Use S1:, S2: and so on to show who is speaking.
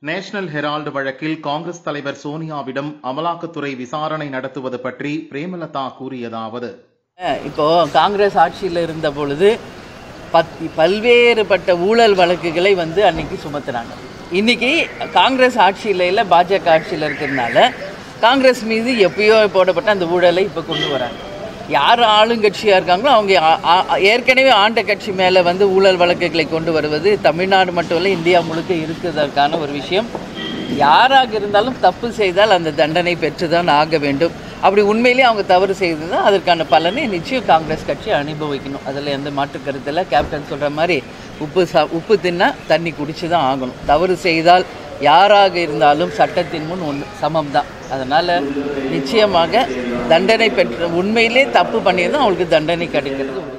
S1: National Herald வழக்கில் காங்கிரஸ் தலைவர் சோனியாவிடம் அமலாக்கத்துறை விசாரணை நடத்துவது பற்றி பிரேமலதா கூறியதாவது
S2: இப்போ காங்கிரஸ் ஆட்சியில் இருந்த பொழுது பத் பல்வேறுபட்ட ஊழல் வழக்குகளை வந்து அன்னைக்கு சுமத்துனாங்க இன்னைக்கு காங்கிரஸ் ஆட்சியில் இல்லை பாஜக ஆட்சியில் இருக்கிறதுனால காங்கிரஸ் மீது எப்பயோ போடப்பட்ட அந்த ஊழலை இப்போ கொண்டு வராங்க யார் ஆளுங்கட்சியாக இருக்காங்களோ அவங்க ஆ- ஆ- ஏற்கனவே ஆண்ட கட்சி மேலே வந்து ஊழல் வழக்குகளை கொண்டு வருவது தமிழ்நாடு மட்டும் இல்லை இந்தியா முழுக்க இருக்கிறதற்கான ஒரு விஷயம் யாராக இருந்தாலும் தப்பு செய்தால் அந்த தண்டனை பெற்றுதான் ஆக வேண்டும் அப்படி உண்மையிலேயே அவங்க தவறு செய்ததுதான் அதற்கான பலனை நிச்சயம் காங்கிரஸ் கட்சி அனுபவிக்கணும் அதில் எந்த மாற்று கருத்தில் கேப்டன் சொல்கிற மாதிரி உப்பு சா உப்பு தின்னா தண்ணி குடிச்சு தான் ஆகணும் தவறு செய்தால் யாராக இருந்தாலும் சட்டத்தின் முன் ஒன்று சமம் தான் அதனால் நிச்சயமாக தண்டனை பெற்ற உண்மையிலே தப்பு பண்ணியிருந்தால் அவங்களுக்கு தண்டனை கிடைக்கிறது உறுதி.